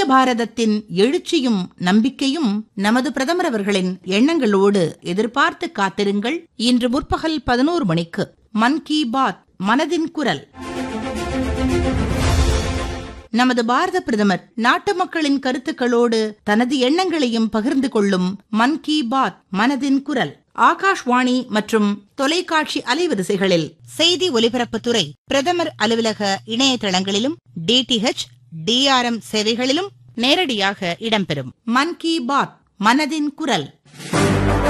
பாரதத்தின் எழுச்சியும் நம்பிக்கையும் நமது பிரதமர் அவர்களின் எண்ணங்களோடு எதிர்பார்த்து காத்திருங்கள் இன்று முற்பகல் பதினோரு மணிக்கு மன் கி பாத் மனதின் குரல் நமது பாரத பிரதமர் நாட்டு மக்களின் கருத்துக்களோடு தனது எண்ணங்களையும் பகிர்ந்து கொள்ளும் மன் கி பாத் மனதின் குரல் ஆகாஷ்வாணி மற்றும் தொலைக்காட்சி அலைவரிசைகளில் செய்தி ஒலிபரப்புத்துறை பிரதமர் அலுவலக இணையதளங்களிலும் டிடிஹெச் டிஆர்எம் சேவைகளிலும் நேரடியாக இடம்பெறும் மன் கி பாத் மனதின் குரல்